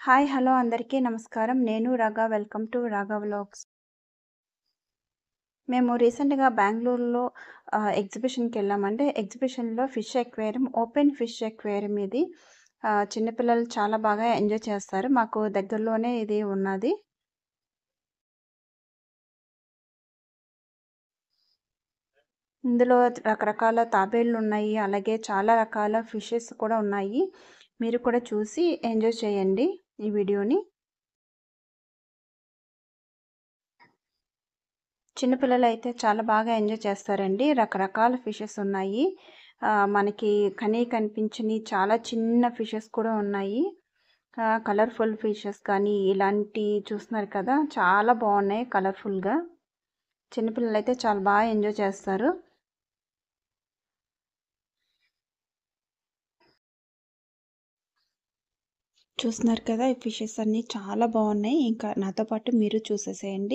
hi hello అందరికీ నమస్కారం నేను రాగా వెల్కమ్ టు రాగా వ్లాగ్స్ మేము రీసెంట్గా బెంగళూరులో ఎగ్జిబిషన్కి వెళ్ళామంటే ఎగ్జిబిషన్లో fish aquarium open fish aquarium ఇది ఆ, చిన్నపిల్లలు చాలా బాగా ఎంజాయ్ చేస్తారు మాకు దగ్గరలోనే ఇది ఉన్నది ఇందులో రకరకాల తాబేళ్ళు ఉన్నాయి అలాగే చాలా రకాల ఫిషెస్ కూడా ఉన్నాయి మీరు కూడా చూసి ఎంజాయ్ చేయండి ఈ వీడియోని చిన్నపిల్లలు అయితే చాలా బాగా ఎంజాయ్ చేస్తారండి రకరకాల ఫిషెస్ ఉన్నాయి ఆ, మనకి కనీ కనిపించని చాలా చిన్న ఫిషెస్ కూడా ఉన్నాయి కలర్ఫుల్ ఫిషెస్ కానీ ఇలాంటి చూస్తున్నారు కదా చాలా బాగున్నాయి కలర్ఫుల్గా చిన్నపిల్లలు అయితే చాలా బాగా ఎంజాయ్ చేస్తారు చూస్తున్నారు కదా ఈ ఫిషెస్ అన్నీ చాలా బాగున్నాయి ఇంకా నాతో పాటు మీరు చూసేసేయండి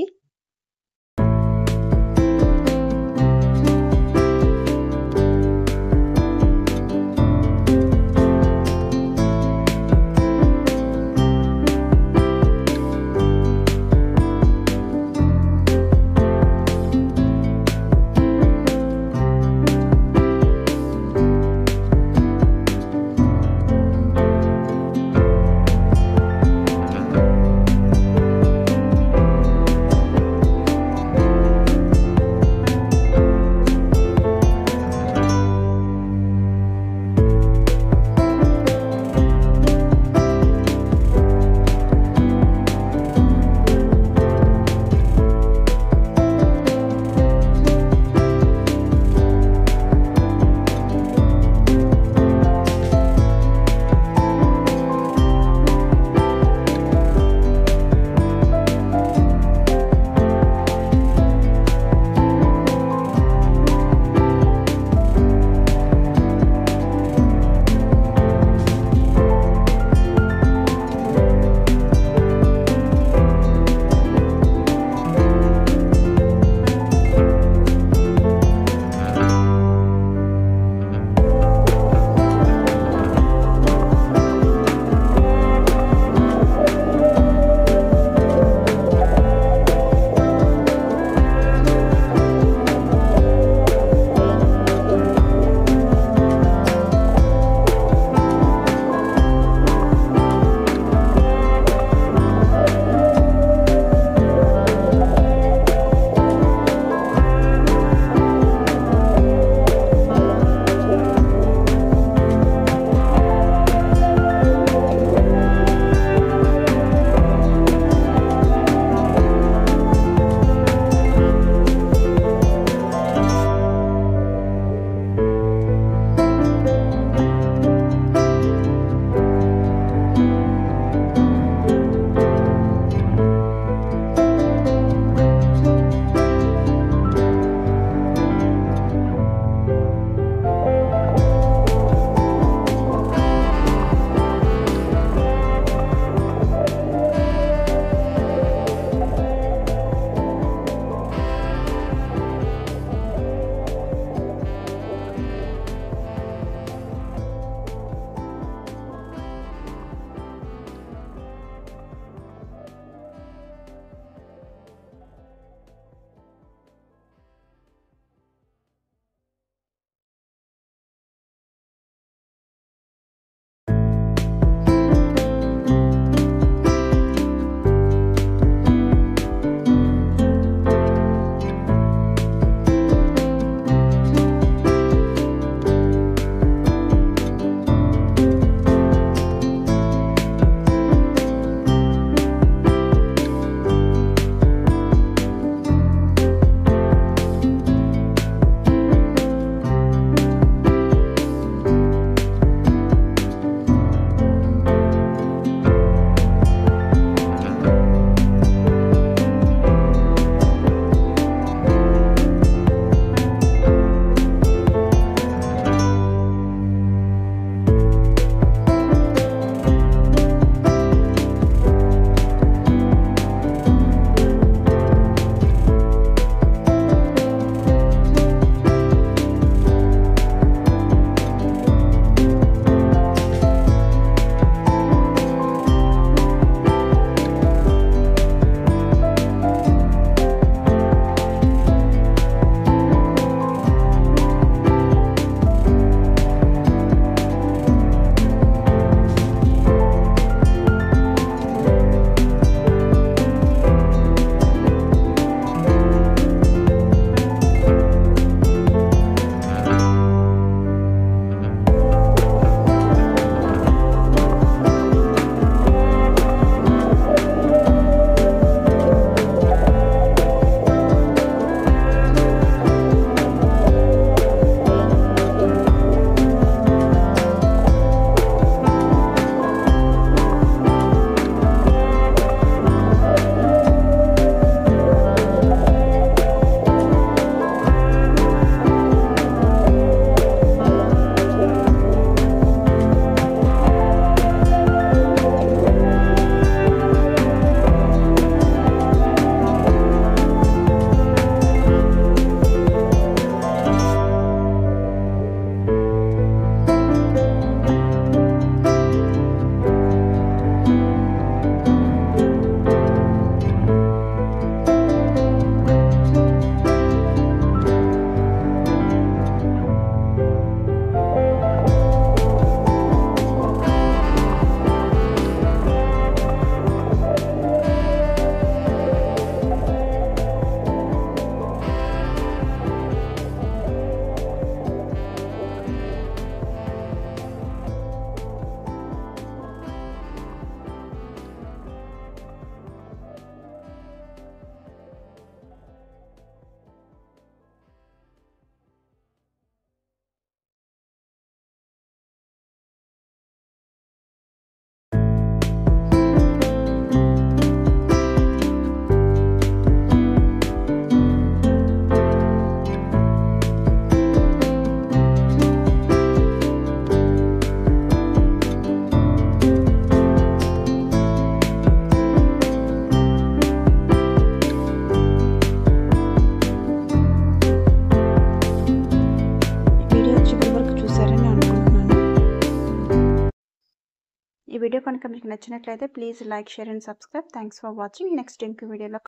వీడియో కనుక మీకు నచ్చినట్లయితే please like share and subscribe thanks for watching next ఇంకో వీడియోలో